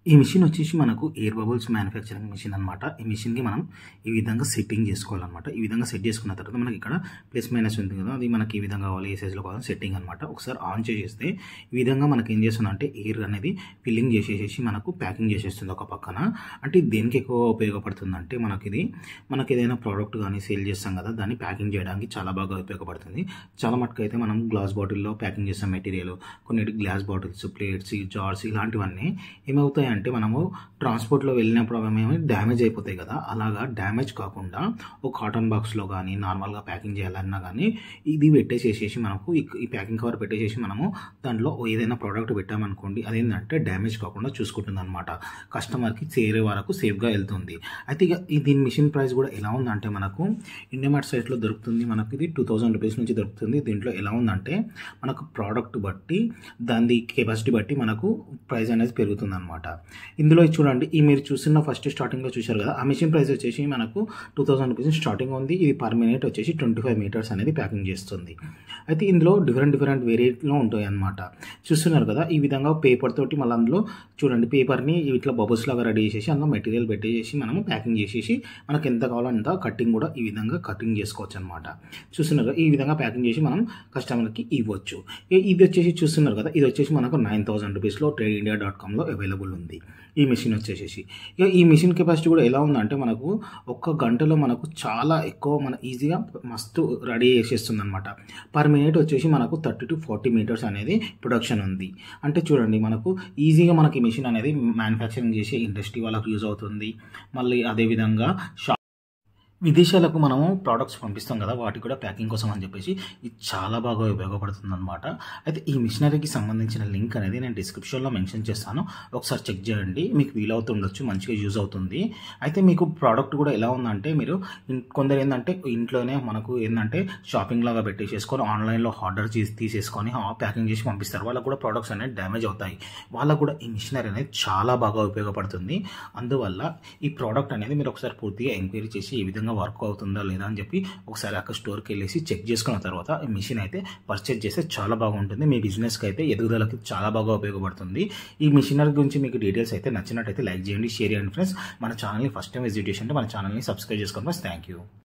ఈ మిషన్ వచ్చేసి మనకు ఎయిర్ బబుల్స్ మ్యానుఫ్యాక్చరింగ్ మిషన్ అనమాట ఈ మిషన్కి మనం ఈ విధంగా సెట్టింగ్ చేసుకోవాలన్నమాట ఈ విధంగా సెట్ చేసుకున్న తర్వాత మనకి ఇక్కడ ప్లస్ మైనస్ ఉంది కదా అది మనకి ఈ విధంగా కావాలి ఏ సైజులో కావాలి సెట్టింగ్ అనమాట ఒకసారి ఆన్ చేసేస్తే ఈ విధంగా మనకి ఏం చేస్తుంది అంటే ఎయిర్ అనేది ఫిల్లింగ్ చేసేసేసి మనకు ప్యాకింగ్ చేసేస్తుంది ఒక పక్కన అంటే ఇది దేనికి ఎక్కువ ఉపయోగపడుతుంది అంటే మనకి ఇది మనకి ఏదైనా ప్రోడక్ట్ కానీ సేల్ చేస్తాం కదా దాన్ని ప్యాకింగ్ చేయడానికి చాలా బాగా ఉపయోగపడుతుంది చాలా మటుకు అయితే మనం గ్లాస్ బాటిల్లో ప్యాకింగ్ చేస్తాం మెటీరియల్ కొన్ని గ్లాస్ బాటిల్స్ ప్లేట్స్ జార్స్ ఇలాంటివన్నీ ఏమవుతాయి అంటే మనము ట్రాన్స్పోర్ట్లో వెళ్ళినప్పుడు అవి ఏమి డ్యామేజ్ అయిపోతాయి కదా అలాగా డ్యామేజ్ కాకుండా ఒక కాటన్ బాక్స్లో కానీ నార్మల్గా ప్యాకింగ్ చేయాలన్నా కానీ ఇది పెట్టేసేసి మనకు ఈ- ఈ ప్యాకింగ్ కవర్ పెట్టేసేసి మనము దాంట్లో ఏదైనా ప్రోడక్ట్ పెట్టామనుకోండి అదేంటంటే డ్యామేజ్ కాకుండా చూసుకుంటుంది అనమాట కస్టమర్కి చేరే వరకు సేఫ్గా వెళ్తుంది అయితే ఇక ఈ దీని మిషన్ ప్రైస్ కూడా ఎలా ఉందంటే మనకు ఇండియా మార్ట్ సైట్లో దొరుకుతుంది మనకు ఇది టూ థౌజండ్ రూపీస్ నుంచి దొరుకుతుంది దీంట్లో ఎలా ఉందంటే మనకు ప్రోడక్ట్ బట్టి దాని కెపాసిటీ బట్టి మనకు ప్రైస్ అనేది పెరుగుతుంది అనమాట ఇందులో చూడండి ఈ మీరు చూస్తున్న ఫస్ట్ స్టార్టింగ్లో చూశారు కదా ఆ మిషన్ ప్రైస్ వచ్చేసి మనకు టూ థౌసండ్ రూపీస్ స్టార్టింగ్ ఉంది ఇది పర్ మినిట్ వచ్చేసి ట్వంటీ ఫైవ్ మీటర్స్ అనేది ప్యాకింగ్ చేస్తుంది అయితే ఇందులో డిఫరెంట్ డిఫరెంట్ వేరియట్లో ఉంటాయి అనమాట చూస్తున్నారు కదా ఈ విధంగా పేపర్ తోటి మళ్ళీ అందులో చూడండి పేపర్ని ఇట్లా బబుల్స్ లాగా రెడీ చేసేసి అందులో మెటీరియల్ పెట్టేసి మనము ప్యాకింగ్ చేసేసి మనకు ఎంత కావాలో అంత కటింగ్ కూడా ఈ విధంగా కటింగ్ చేసుకోవచ్చు అనమాట చూస్తున్నారు కదా ఈ విధంగా ప్యాకింగ్ చేసి మనం కస్టమర్కి ఇవ్వచ్చు ఇ- ఇది వచ్చేసి చూస్తున్నారు కదా ఇది వచ్చేసి మనకు నైన్ థౌసండ్ రూపీస్లో ట్రేడ్ ఇండియా డాట్ కామ్లో అవైలబుల్ ఉంది ఈ మిషన్ వచ్చేసి ఇక ఈ మిషన్ కెపాసిటీ కూడా ఎలా ఉందంటే మనకు ఒక్క గంటలో మనకు చాలా ఎక్కువ మన ఈజీగా మస్తు రెడీ చేసేస్తుంది అనమాట పర్ మినిట్ వచ్చేసి మనకు థర్టీ టు ఫార్టీ మీటర్స్ అనేది ప్రొడక్షన్ ఉంది అంటే చూడండి మనకు ఈజీగా మనకి మిషన్ అనేది మ్యానుఫ్యాక్చరింగ్ చేసే ఇండస్ట్రీ వాళ్ళకి యూజ్ అవుతుంది మళ్ళీ అదేవిధంగా షా విదేశాలకు మనము ప్రోడక్ట్స్ పంపిస్తాం కదా వాటికి కూడా ప్యాకింగ్ కోసం అని చెప్పేసి ఇది చాలా బాగా ఉపయోగపడుతుంది అనమాట అయితే ఈ మిషనరీకి సంబంధించిన లింక్ అనేది నేను డిస్క్రిప్షన్లో మెన్షన్ చేస్తాను ఒకసారి చెక్ చేయండి మీకు వీలవుతుండొచ్చు మంచిగా యూజ్ అవుతుంది అయితే మీకు ప్రోడక్ట్ కూడా ఎలా ఉందంటే మీరు ఇన్- కొందరు ఏంటంటే ఇంట్లోనే మనకు ఏంటంటే షాపింగ్ లాగా పెట్టేసేసుకొని ఆన్లైన్లో ఆర్డర్ చేసి తీసేసుకొని ప్యాకింగ్ చేసి పంపిస్తారు వాళ్ళకు కూడా ప్రోడక్ట్స్ అనేది డ్యామేజ్ అవుతాయి వాళ్ళకు కూడా ఈ మిషనరీ అనేది చాలా బాగా ఉపయోగపడుతుంది అందువల్ల ఈ ప్రోడక్ట్ అనేది మీరు ఒకసారి పూర్తిగా ఎంక్వైరీ చేసి ఈ విధంగా వర్క్ అవుతుందా లేదా అని చెప్పి ఒకసారి అక్కడ స్టోర్కి వెళ్ళేసి చెక్ చేసుకున్న తర్వాత ఈ మిషన్ అయితే పర్చేజ్ చేస్తే చాలా బాగుంటుంది మీ బిజినెస్కి అయితే ఎదుగుదలకి చాలా బాగా ఉపయోగపడుతుంది ఈ మిషనరీ గురించి మీకు డీటెయిల్స్ అయితే నచ్చినట్టయితే లైక్ చేయండి షేర్ చేయండి ఫ్రెండ్స్ మన ఛానల్ని ఫస్ట్ టైం విజిట్ చేసి ఉంటే మన ఛానల్ని సబ్స్క్రైబ్ చేసుకోండి ఫ్రెండ్స్ థ్యాంక్ యూ